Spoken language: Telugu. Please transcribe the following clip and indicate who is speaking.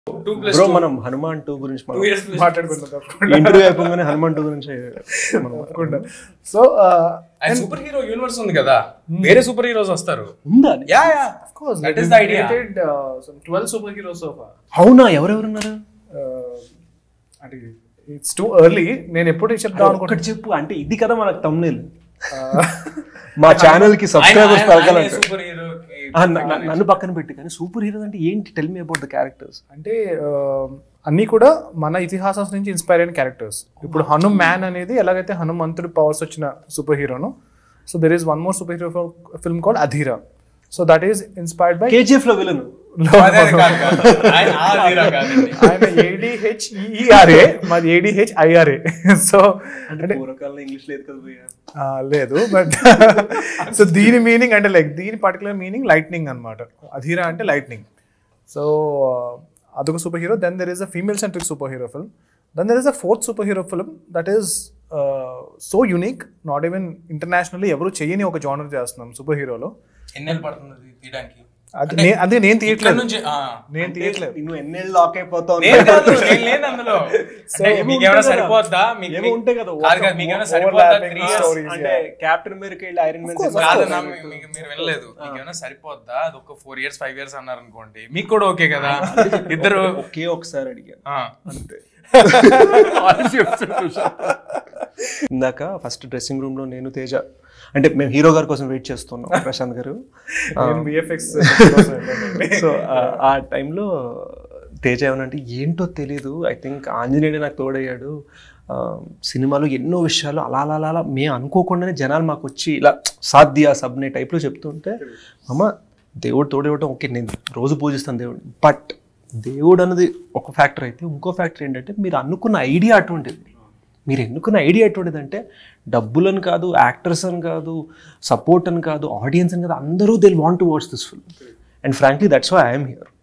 Speaker 1: టూ ప్లస్
Speaker 2: బ్రో మనం హనుమాన్ టూ గురించి
Speaker 1: టూ ఇయర్స్
Speaker 3: మాట్లాడుకుందాం తప్పకుండా
Speaker 2: ఇంటర్వ్యూ అయిపోగానే హనుమాన్ టూ గురించి మనం
Speaker 3: తప్పకుండా so
Speaker 1: and superhero universe ఉంది కదా వేరే సూపర్ హీరోస్ వస్తారు
Speaker 2: ఉందా
Speaker 1: yeah yeah that is the idea
Speaker 3: twelve superheroes of
Speaker 2: అవునా ఎవరెవరున్నారు
Speaker 3: అంటే ఇట్స్ టూ ఎర్లీ నేను ఎప్పుడు చెప్దాం అనుకుంటా
Speaker 2: ఒకటి చెప్పు అంటే ఇది కదా మనకు తమ్నేల్ మా ఛానల్ కి సబ్స్క్రైబర్స్ పెరగాలంటే
Speaker 1: సూపర్ హీరో
Speaker 2: ఆ, న- న- నన్ను పక్కన పెట్టి కానీ సూపర్ హీరో అంటే ఏంటి tell me about the characters
Speaker 3: అంటే uh, అన్నీ కూడా మన ఇతిహాసం నుంచి ఇన్స్పైర్ అయిన క్యారెక్టర్స్ ఇప్పుడు హనుమ్ మ్యాన్ అనేది ఎలాగైతే హనుమంతుడు పవర్స్ వచ్చిన సూపర్ హీరోను so there is one more superhero film called Adhira so that is inspired by
Speaker 2: KGF లో విలన్
Speaker 3: ఆయన ఏడిహెచ్ఈఆర్ఏ మాది ఏడిహెచ్ ఐఆర్ఏ సో
Speaker 2: అంటే పూర్వకాలంలో ఇంగ్లీష్ లేదు కదా భయ్యా.
Speaker 3: ఆ, లేదు బట్ సో దీని మీనింగ్ అంటే లైక్ దీని పర్టికులర్ మీనింగ్ లైట్నింగ్ అనమాట అధీరా అంటే లైట్నింగ్ సో అదొక superhero then there is a female centric superhero film then there is a fourth superhero film that is so unique not even internationally ఎవరు చేయని ఒక జానర్ చేస్తున్నాం సూపర్ హీరోలో
Speaker 1: ఎన్నేళ్ళు పడుతుంది అది తీయడానికి
Speaker 3: అది నే- అదే నేను
Speaker 1: ఇక్కడ
Speaker 3: తీయట్లేదు
Speaker 1: నుంచి ఆ.
Speaker 3: నేను తీయట్లేదు
Speaker 2: నువ్వు ఎన్నేళ్ళు లాక్ అయిపోతావు
Speaker 1: నేను కాదు, నేను లేను అందులో అంటే
Speaker 2: ఏమో
Speaker 1: మీకేమైనా
Speaker 2: ఉంటాయి కదా.
Speaker 1: సరిపోద్దా మీకు
Speaker 2: ఏమో ఉంటాయి కదా,
Speaker 1: కాదు కాదు మీకేమైనా
Speaker 3: overlapping
Speaker 1: సరిపోద్దా త్రీ ఇయర్స్
Speaker 3: stories.
Speaker 2: అంటే క్యాప్టెన్ అమెరికా వెళ్ళి ఐరన్ మ్యాన్
Speaker 1: కాదన్నా మీ- మీకు మీరు వినలేదు మీకేమైనా సరిపోద్దా అది ఒక ఫోర్ ఇయర్స్ ఫైవ్ ఇయర్స్ అన్నారు అనుకోండి మీకు కూడా ఓకే కదా ఇద్దరు
Speaker 2: ఒకే ఒకసారి అడిగాను
Speaker 1: ఆ.
Speaker 2: అంతే ఇందాక ఫస్ట్ డ్రెస్సింగ్ రూమ్ లో నేను తేజ అంటే మేము హీరో గారి కోసం వెయిట్ చేస్తున్నాం ప్రశాంత్ గారు
Speaker 3: నేను విఎఫ్ఎక్స్
Speaker 2: సో ఆ టైంలో తేజ ఏమనంటే ఏంటో తెలీదు ఐ థింక్ ఆంజనేయుడే నాకు తోడయ్యాడు ఆ, సినిమాలో ఎన్నో విషయాలు అలా అలా అలా అలా మేము అనుకోకుండానే జనాలు మాకు వచ్చి ఇలా సాధ్య సబ్నే టైప్లో చెప్తుంటే అమ్మ దేవుడు తోడేవటం ఓకే నేను రోజు పూజిస్తాను దేవుడు బట్ దేవుడు అన్నది ఒక ఫ్యాక్టర్ అయితే ఇంకో ఫ్యాక్టర్ ఏంటంటే మీరు అనుకున్న ఐడియా అటువంటిది మీరు ఎన్నుకున్న ఐడియా ఎటువంటిది అంటే డబ్బులని కాదు యాక్టర్స్ అని కాదు సపోర్ట్ అని కాదు ఆడియన్స్ అని కాదు అందరూ they want to watch this film and frankly that's why I'm here